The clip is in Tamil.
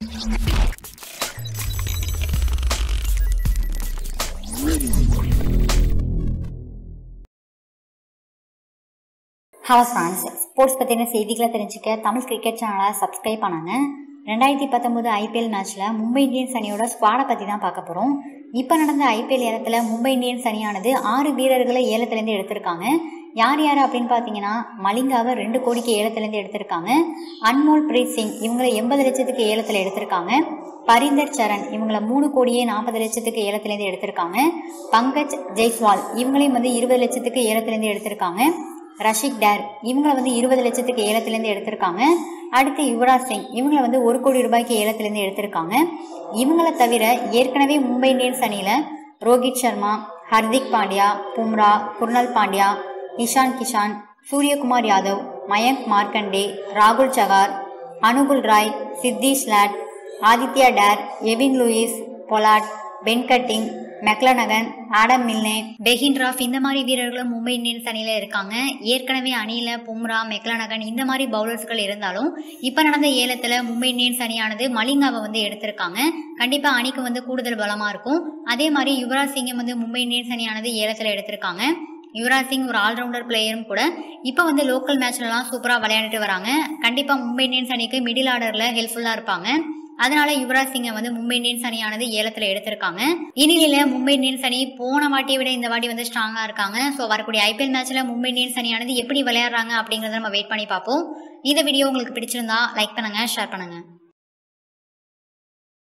ஹலோ ஃப்ரான்ஸ் ஸ்போர்ட்ஸ் பற்றின செய்திகளை தெரிஞ்சுக்க தமிழ் கிரிக்கெட் சேனலை சப்ஸ்கிரைப் பண்ணுங்க ரெண்டாயிரத்தி பத்தொம்போது ஐபிஎல் மேட்ச்சில் மும்பை இந்தியன்ஸ் அணியோட ஸ்குவாடை பற்றி தான் பார்க்க போகிறோம் இப்போ நடந்த ஐபிஎல் ஏலத்தில் மும்பை இந்தியன்ஸ் அணியானது ஆறு வீரர்களை ஏலத்துலேருந்து எடுத்திருக்காங்க யார் யார் அப்படின்னு பார்த்தீங்கன்னா மலிங்காவை ரெண்டு கோடிக்கு ஏலத்துலேருந்து எடுத்திருக்காங்க அன்மோல் பிரீத் சிங் இவங்களை எண்பது லட்சத்துக்கு ஏலத்தில் எடுத்திருக்காங்க பரிந்தர் சரண் இவங்கள மூணு கோடியே நாற்பது லட்சத்துக்கு ஏலத்துலேருந்து எடுத்திருக்காங்க பங்கஜ் ஜெய்ஸ்வால் இவங்களையும் வந்து இருபது லட்சத்துக்கு ஏலத்துலேருந்து எடுத்திருக்காங்க ரஷிக் டேர் இவங்கள வந்து இருபது லட்சத்துக்கு ஏலத்துலேருந்து எடுத்திருக்காங்க அடுத்து யுவராஜ் சிங் இவங்கள வந்து ஒரு கோடி ரூபாய்க்கு ஏலத்துலேருந்து எடுத்திருக்காங்க இவங்கள தவிர ஏற்கனவே மும்பை இந்தியன்ஸ் அணியில் ரோஹித் சர்மா ஹர்திக் பாண்டியா பும்ரா குர்னல் பாண்டியா இஷான் கிஷான் சூரியகுமார் யாதவ் மயங்க் மார்க்கண்டே ராகுல் Chahar Anukul Roy Siddhesh Lad Aditya Tare Evin Lewis Pollard Ben Cutting McClenaghan Adam Milne Behrendorff இந்த மாதிரி வீரர்களும் மும்பை இந்தியன்ஸ் அணியில் இருக்காங்க ஏற்கனவே அணியில் பும்ரா மெக்லனகன் இந்த மாதிரி பவுலர்ஸ்கள் இருந்தாலும் இப்போ நடந்த ஏலத்தில் மும்பை இந்தியன்ஸ் அணியானது மலிங்காவை வந்து எடுத்திருக்காங்க கண்டிப்பாக அணிக்கு வந்து கூடுதல் பலமாக இருக்கும் அதே மாதிரி யுவராஜ் சிங்கை வந்து மும்பை இந்தியன்ஸ் அணியானது ஏலத்தில் எடுத்திருக்காங்க யுவராஜ் சிங் ஒரு ஆல்ரவுண்டர் பிளேயரும் கூட இப்போ வந்து லோக்கல் மேட்ச்லலாம் சூப்பராக விளையாண்டுட்டு வராங்க கண்டிப்பாக மும்பை இந்தியன்ஸ் அணிக்கு மிடில் ஆர்டரில் ஹெல்ப்ஃபுல்லாக இருப்பாங்க அதனால யுவராஜ் சிங்கை வந்து மும்பை இந்தியன்ஸ் அணியானது ஏலத்தில் எடுத்திருக்காங்க இந்நிலையில மும்பை இந்தியன்ஸ் அணி போன வாட்டியை விட இந்த வாட்டி வந்து ஸ்ட்ராங்கா இருக்காங்க ஸோ வரக்கூடிய ஐபிஎல் மேட்ச்ல மும்பை இந்தியன்ஸ் அணியானது எப்படி விளையாடுறாங்க அப்படிங்கறத நம்ம வெயிட் பண்ணி பார்ப்போம் இந்த வீடியோ உங்களுக்கு பிடிச்சிருந்தா லைக் பண்ணுங்க ஷேர் பண்ணுங்க